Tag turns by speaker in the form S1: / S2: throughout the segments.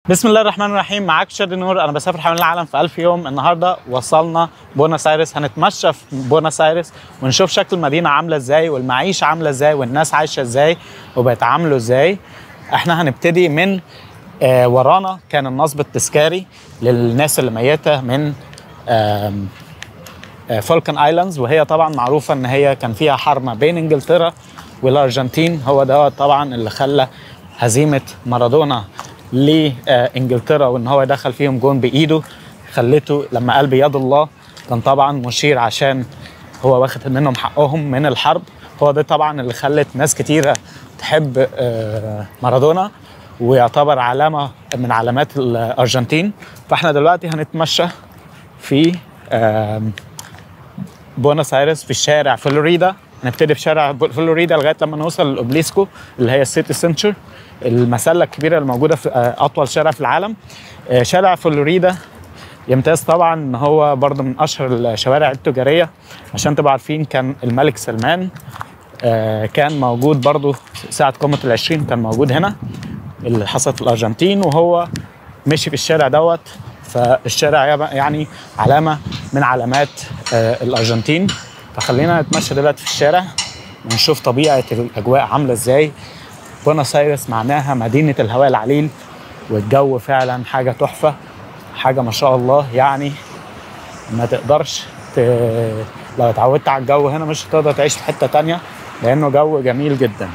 S1: بسم الله الرحمن الرحيم معاك شادي نور انا بسافر حوالين العالم في 1000 يوم النهارده وصلنا بونس ايرس هنتمشى في بونس ايرس ونشوف شكل المدينه عامله ازاي والمعيشه عامله ازاي والناس عايشه ازاي وبيتعاملوا ازاي احنا هنبتدي من آه ورانا كان النصب التذكاري للناس اللي ميته من آم، آه، فولكان ايلاندز وهي طبعا معروفه ان هي كان فيها حرب ما بين انجلترا والارجنتين هو ده طبعا اللي خلى هزيمه مارادونا لانجلترا وان هو يدخل فيهم جون بايده خلته لما قال بيد الله كان طبعا مشير عشان هو واخد منهم حقهم من الحرب هو ده طبعا اللي خلت ناس كتيره تحب آه، مارادونا ويعتبر علامه من علامات الارجنتين فاحنا دلوقتي هنتمشى في آم، بونس ايرس في الشارع فلوريدا نبتدي في شارع ب- فلوريدا لغايه لما نوصل للاوبليسكو اللي هي السيتي سنتر المسله الكبيره الموجوده في آه، اطول شارع في العالم آه، شارع فلوريدا يمتاز طبعا ان هو برضه من اشهر الشوارع التجاريه عشان تبقوا عارفين كان الملك سلمان آه، كان موجود برضه ساعه قمه العشرين كان موجود هنا اللي حصلت في الارجنتين وهو مشي في الشارع دوت فالشارع يبقى يعني علامه من علامات آه، الارجنتين فخلينا نتمشى دلوقتي في الشارع ونشوف طبيعه الاجواء عامله ازاي بونس ايرس معناها مدينه الهواء العليل والجو فعلا حاجه تحفه حاجه ما شاء الله يعني ما تقدرش ت... لو اتعودت على الجو هنا مش هتقدر تعيش في حته تانية لانه جو جميل جدا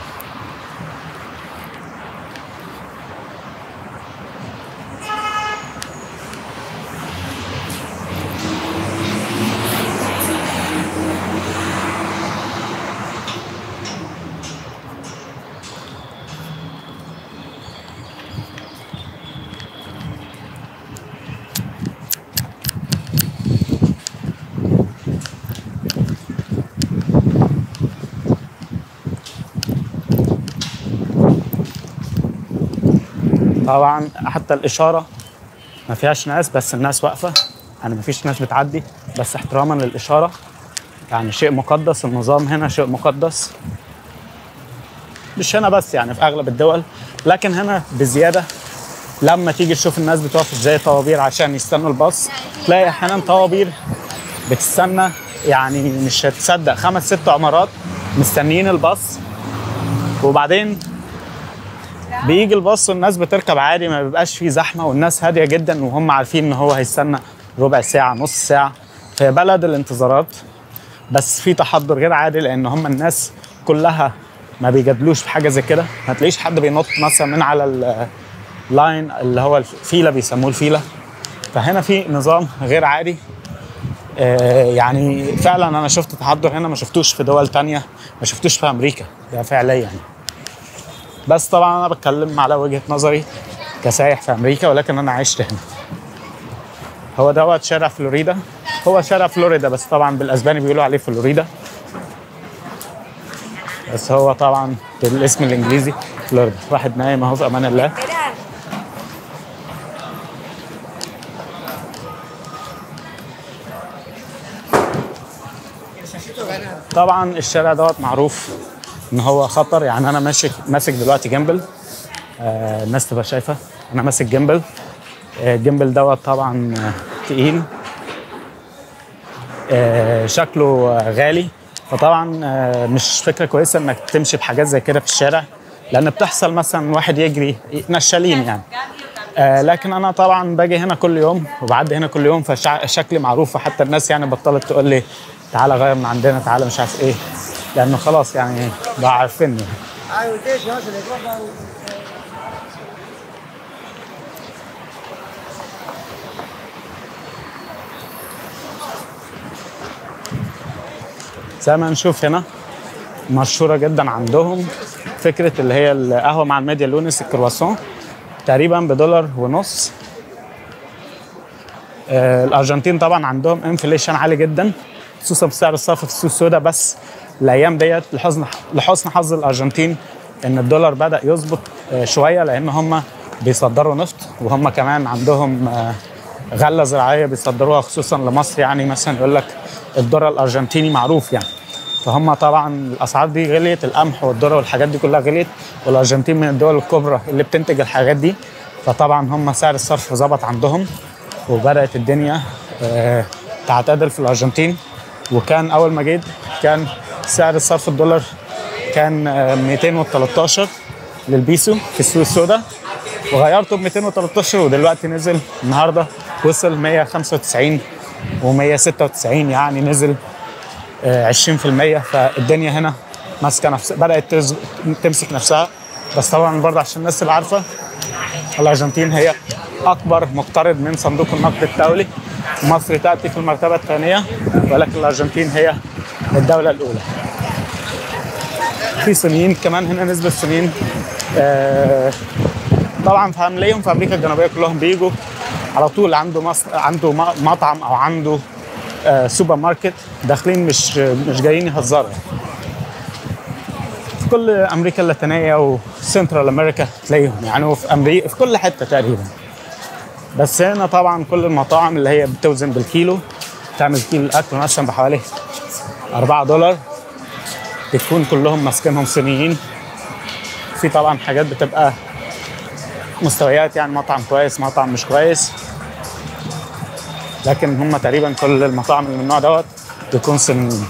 S1: طبعا حتى الاشاره ما فيهاش ناس بس الناس واقفه يعني ما فيش ناس بتعدي بس احتراما للاشاره يعني شيء مقدس النظام هنا شيء مقدس مش هنا بس يعني في اغلب الدول لكن هنا بزياده لما تيجي تشوف الناس بتقف ازاي طوابير عشان يستنوا الباص تلاقي احيانا طوابير بتستنى يعني مش هتصدق خمس ست عمارات مستنيين الباص وبعدين بيجي الباص والناس بتركب عادي ما بيبقاش فيه زحمه والناس هاديه جدا وهم عارفين ان هو هيستنى ربع ساعه نص ساعه هي بلد الانتظارات بس في تحضر غير عادي لان هم الناس كلها ما بيجادلوش في حاجه زي كده ما تلاقيش حد بينط مثلا من على اللاين اللي هو الفيله بيسموه الفيله فهنا في نظام غير عادي آه، يعني فعلا انا شفت تحضر هنا ما شفتوش في دول تانية ما شفتوش في امريكا ده فعليا يعني. بس طبعا انا بتكلم على وجهه نظري كسايح في امريكا ولكن انا عشت هنا هو دوت شارع فلوريدا هو شارع فلوريدا بس طبعا بالاسباني بيقولوا عليه فلوريدا بس هو طبعا بالاسم الانجليزي فلوريدا واحد نايم اهو في امان الله طبعا الشارع دوت معروف ان هو خطر يعني انا ماشي ماسك دلوقتي جنبل آه الناس تبقى شايفه انا ماسك جنبل آه الجنبل دوت طبعا آه، تقيل آه شكله آه، غالي فطبعا آه مش فكره كويسه انك تمشي بحاجات زي كده في الشارع لان بتحصل مثلا واحد يجري نشالين يعني آه لكن انا طبعا باجي هنا كل يوم وبعدي هنا كل يوم فشكلي معروف فحتى الناس يعني بطلت تقول لي تعالى غير من عندنا تعالى مش عارف ايه لانه خلاص يعني بقى عارفيني زي ما نشوف هنا مشهوره جدا عندهم فكره اللي هي القهوه مع الميديا لونس الكرواسون تقريبا بدولار ونص آه، الارجنتين طبعا عندهم انفليشن عالي جدا خصوصا في سعر الصرف في السوق السوداء بس الايام ديت لحسن لحسن حظ الارجنتين ان الدولار بدا يظبط آه، شويه لان هم بيصدروا نفط وهم كمان عندهم آه، غله زراعيه بيصدروها خصوصا لمصر يعني مثلا يقول لك الذره الارجنتيني معروف يعني فهم طبعا الاسعار دي غليت القمح والذره والحاجات دي كلها غليت والارجنتين من الدول الكبرى اللي بتنتج الحاجات دي فطبعا هم سعر الصرف ظبط عندهم وبدات الدنيا آه، تعتدل في الارجنتين وكان اول ما جيت كان سعر الصرف الدولار كان آه، 213 للبيسو في السوق السوداء وغيرته ب 213 ودلوقتي نزل النهارده وصل 195 و196 يعني نزل آه، 20% فالدنيا هنا ماسكه نفسها بدات تز- تمسك نفسها بس طبعا برضه عشان الناس تبقى عارفه الارجنتين هي اكبر مقترض من صندوق النقد الدولي مصر تاتي في المرتبه الثانيه ولكن الارجنتين هي الدوله الاولى في صينيين كمان هنا نسبه الصينيين آه طبعا فهنلاقيهم في امريكا الجنوبيه كلهم بيجوا على طول عنده مص... عنده م- مطعم او عنده آه سوبر ماركت داخلين مش مش جايين يهزروا في كل امريكا اللاتينيه وسنترال امريكا تلاقيهم يعني وفي امريكا في كل حته تقريبا بس هنا طبعا كل المطاعم اللي هي بتوزن بالكيلو تعمل كيلو الاكل مثلا بحوالي 4 دولار بتكون كلهم ماسكينهم صينيين في طبعا حاجات بتبقى مستويات يعني مطعم كويس مطعم مش كويس لكن هم تقريبا كل المطاعم اللي من النوع دوت بيكون صينيين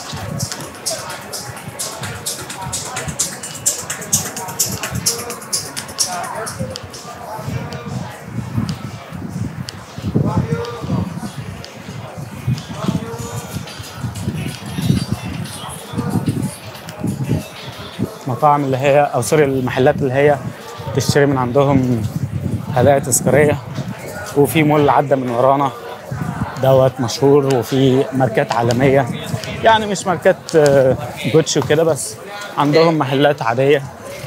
S1: مطاعم اللي هي او سوري المحلات اللي هي تشتري من عندهم هدايا تذكاريه وفي مول عدى من ورانا دوت مشهور وفي ماركات عالميه يعني مش ماركات آه، جوتشي وكده بس عندهم محلات عاديه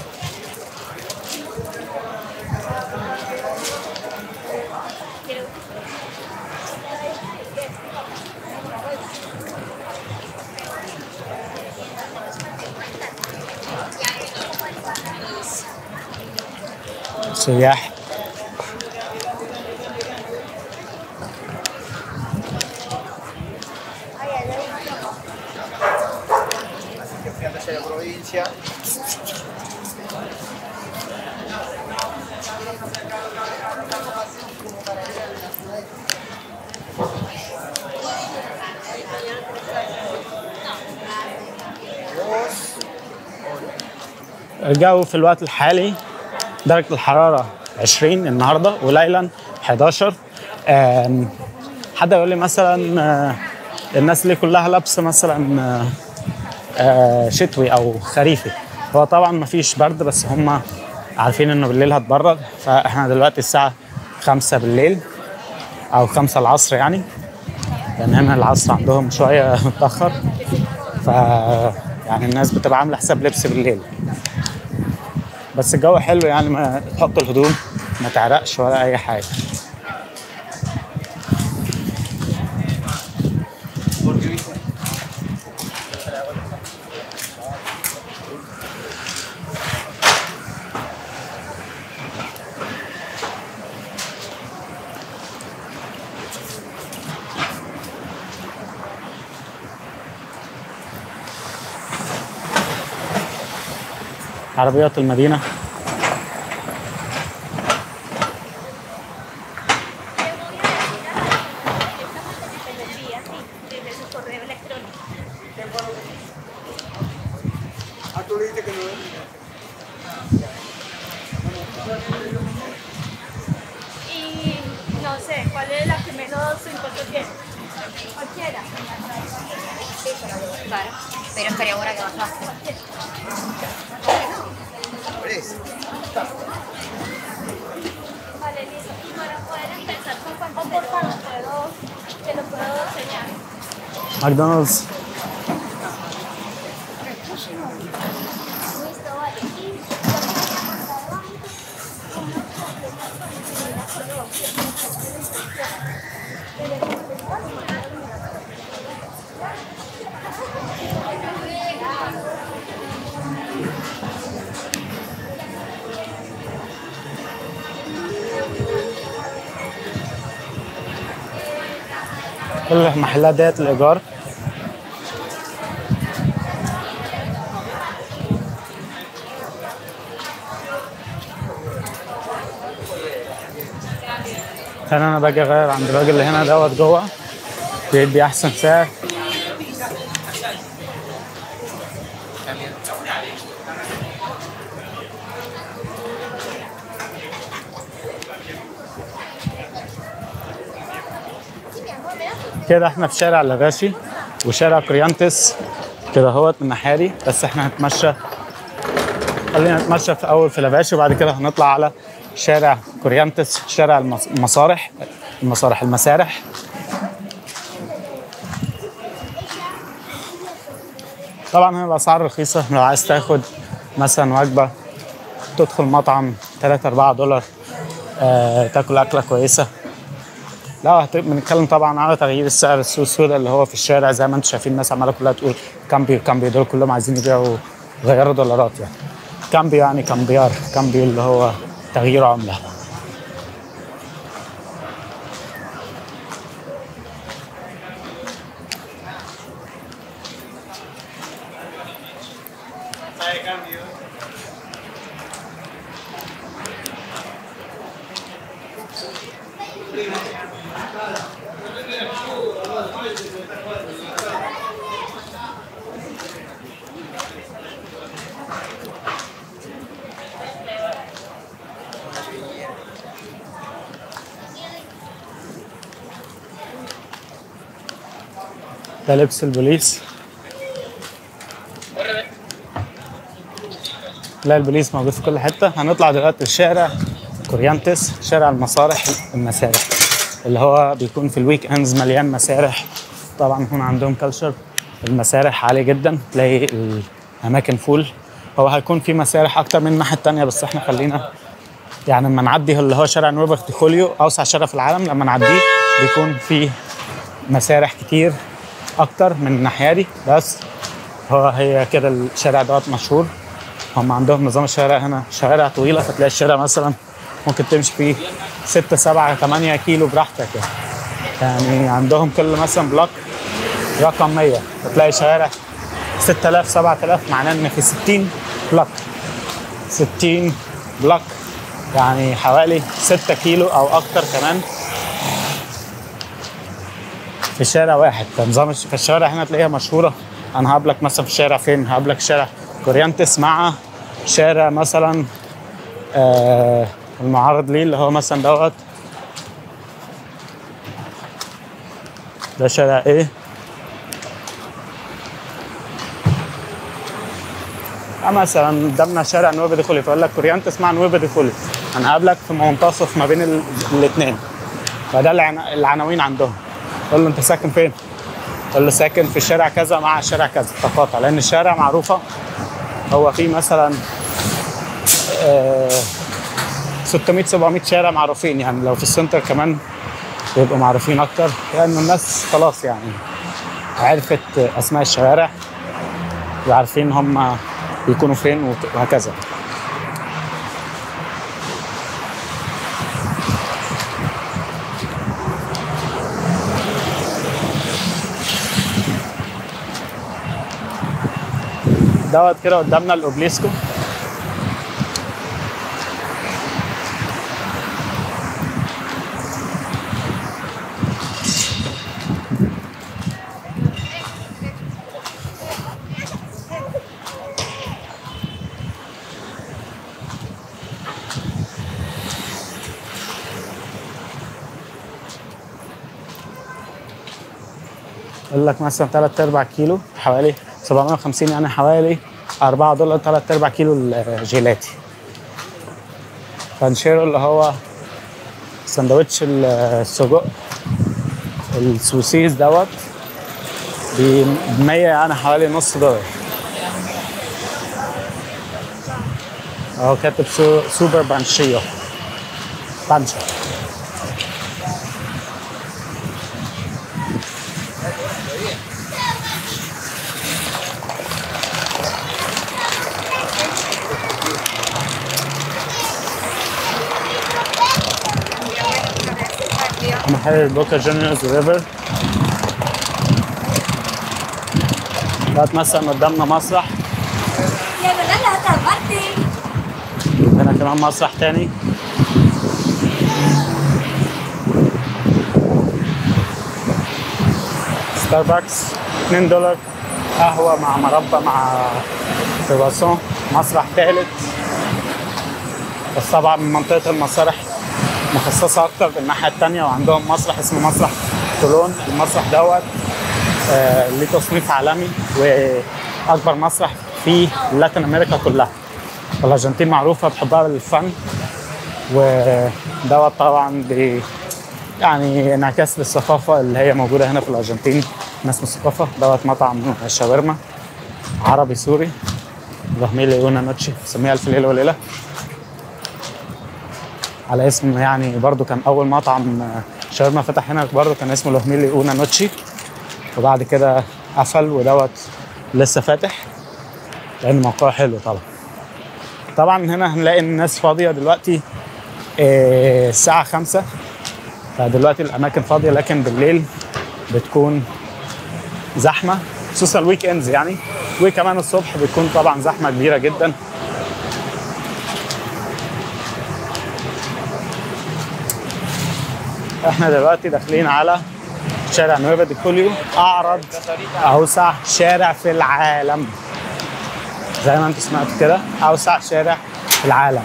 S1: سياح
S2: hacia la provincia.
S1: الجو في الوقت الحالي درجة الحرارة 20 النهاردة وليلا 11 آم، حد يقول لي مثلا آه، الناس اللي كلها لابسة مثلا آه، آه، شتوي أو خريفي هو طبعا مفيش برد بس هم عارفين إنه بالليل هتبرد فإحنا دلوقتي الساعة 5 بالليل أو 5 العصر يعني لأن هنا العصر عندهم شوية متأخر ف يعني الناس بتبقى عاملة حساب لبس بالليل بس الجو حلو يعني ما تحط الهدوم ما تعرقش ولا اي حاجه عربيات المدينه
S3: desde su correo electrónico.
S2: Ah, tú le dijiste que no.
S3: Y no sé, ¿cuál es la que menos impuestos tiene? Cualquiera.
S4: Sí, pero lo buscar. Pero estaría buena que bajaste.
S2: Por eso.
S3: Vale, listo. Y para poder empezar con cuánto te lo puedo, te lo puedo enseñar.
S1: ماكدونالدز
S3: Listo, vale. Y
S1: كل المحلات ديت الايجار كان انا باجي اغير عند الراجل اللي هنا دوت جوه بيدي احسن سعر كده احنا في شارع لافاشي وشارع كوريانتس كده اهوت من الناحيه دي بس احنا هنتمشى خلينا نتمشى في اول في لافاشي وبعد كده هنطلع على شارع كوريانتس شارع المص- المصارح المصارح المسارح طبعا هنا الاسعار رخيصه لو عايز تاخد مثلا وجبه تدخل مطعم 3 4 دولار آه، تاكل اكله كويسه لا هت- بنتكلم طبعا على تغيير السعر السوق السوداء اللي هو في الشارع زي ما انتم شايفين الناس عماله كلها تقول كامبيو كامبيو دول كلهم عايزين يبيعوا غيروا دولارات يعني كامبيو يعني كامبيار كامبيو اللي هو تغيير عمله ده لبس البوليس لا البوليس موجود في كل حتة هنطلع دلوقتي الشارع كوريانتس شارع المصارح المسارح اللي هو بيكون في الويك اندز مليان مسارح طبعا هنا عندهم كلتشر المسارح عالية جدا تلاقي الأماكن فول هو هيكون في مسارح أكتر من الناحية التانية بس احنا خلينا يعني لما نعدي اللي هو شارع نوربرت خوليو أوسع شارع في العالم لما نعديه بيكون في مسارح كتير اكتر من الناحيه دي بس هو هي كده الشارع دوت مشهور هم عندهم نظام الشوارع هنا شوارع طويله فتلاقي الشارع مثلا ممكن تمشي فيه 6 7 8 كيلو براحتك يعني يعني عندهم كل مثلا بلوك رقم 100 فتلاقي شوارع 6000 7000 معناه ان في 60 بلوك 60 بلوك يعني حوالي 6 كيلو او اكتر كمان في شارع واحد فنظام الش- فالشوارع هنا تلاقيها مشهوره انا هقابلك مثلا في شارع فين هقابلك شارع كوريانتس مع شارع مثلا آه المعارض ليه اللي هو مثلا دوت ده شارع ايه آه مثلا قدامنا شارع نويبا دخولي فيقول لك كوريانتس مع نويبا دخولي هنقابلك في منتصف ما بين ال- الاثنين فده العنا- العناوين عندهم تقول له انت ساكن فين؟ تقول له ساكن في الشارع كذا مع الشارع كذا تقاطع لان الشارع معروفه هو فيه مثلا آه، 600 700 شارع معروفين يعني لو في السنتر كمان بيبقوا معروفين اكتر لان الناس خلاص يعني عرفت اسماء الشوارع وعارفين هم بيكونوا فين وت- وهكذا دوت كده قدامنا الاوبليسكو يقول لك مثلا 3 ارباع كيلو حوالي 750 يعني حوالي 4 دولار 3 ارباع كيلو الجيلاتي فانشيرو اللي هو سندوتش ال- السجق السوسيس دوت ب 100 يعني حوالي نص دولار اهو كاتب سو سوبر بانشيو بانشو محل بوكا جونيورز ريفر دوت مثلا قدامنا مسرح
S3: Ya no la otra parte.
S1: هنا كمان مسرح تاني ستاربكس 2 دولار قهوة مع مربى مع كرواسون مسرح ثالث بس طبعا منطقة المسارح مخصصة أكتر بالناحية التانية وعندهم مسرح اسمه مسرح كولون المسرح دوت آه ليه تصنيف عالمي وأكبر مسرح في لاتين أمريكا كلها الأرجنتين معروفة بحبها للفن ودوت طبعا بي يعني انعكاس للثقافة اللي هي موجودة هنا في الأرجنتين ناس مثقفة دوت مطعم شاورما عربي سوري رحميلي يونا نوتشي بنسميها ألف ليلة وليلة على اسم يعني برضو كان أول مطعم شاورما فتح هنا برضو كان اسمه لوهميلي أونا نوتشي وبعد كده قفل ودوت لسه فاتح لأن موقعه حلو طبعا طبعا هنا هنلاقي الناس فاضية دلوقتي إيه، الساعة خمسة فدلوقتي الأماكن فاضية لكن بالليل بتكون زحمة خصوصا الويك اندز يعني وكمان الصبح بتكون طبعا زحمة كبيرة جدا احنا دلوقتي داخلين على شارع نويفا دي كوليو اعرض اوسع شارع في العالم زي ما انتم سمعتوا كده اوسع شارع في العالم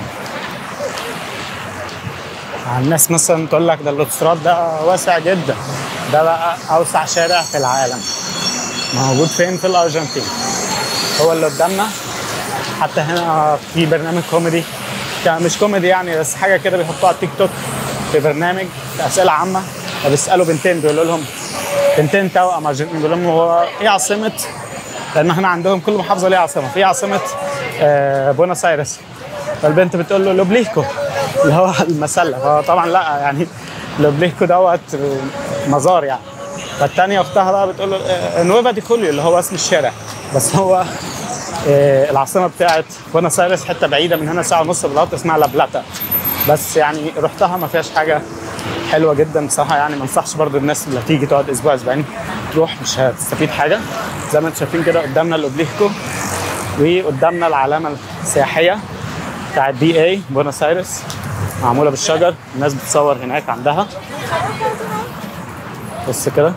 S1: الناس مثلا تقول لك ده الاوتوستراد ده واسع جدا ده بقى اوسع شارع في العالم موجود فين في الارجنتين هو اللي قدامنا حتى هنا في برنامج كوميدي كان مش كوميدي يعني بس حاجه كده بيحطوها على التيك توك في برنامج في اسئله عامه فبيسالوا بنتين بيقولوا لهم بنتين توأم ارجنتين بيقولوا لهم هو ايه عاصمه لان احنا عندهم كل محافظه ليها عاصمه في عاصمه آه بوناس ايرس فالبنت بتقول له لوبليكو اللي هو المسله فطبعا لا يعني لوبليكو دوت مزار يعني فالتانية اختها بقى بتقول له آه، نويفا دي كوليو اللي هو اسم الشارع بس هو آه، العاصمه بتاعت بوناس ايرس حته بعيده من هنا ساعه ونص بالقطر اسمها لا بلاتا بس يعني رحتها ما فيهاش حاجه حلوه جدا بصراحه يعني ما انصحش برضو الناس اللي هتيجي تقعد اسبوع اسبوعين تروح مش هتستفيد حاجه زي ما انتم شايفين كده قدامنا الاوبليكو وقدامنا العلامه السياحيه بتاعت بي اي بوناس ايرس معموله بالشجر الناس بتصور هناك عندها بص كده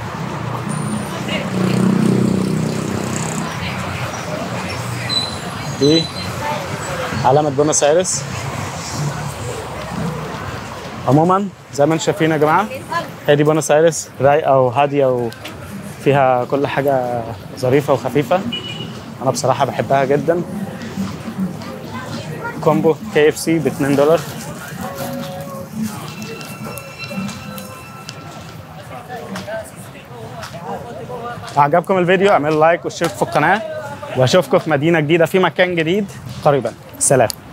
S1: دي علامة بوناس ايرس عموما زي ما انتم شايفين يا جماعة هي دي بوناس ايرس رايقة وهادية وفيها كل حاجة ظريفة وخفيفة أنا بصراحة بحبها جدا كومبو كي اف سي ب 2 دولار عجبكم الفيديو اعملوا لايك واشتركوا في القناة واشوفكم في مدينة جديدة في مكان جديد قريبا سلام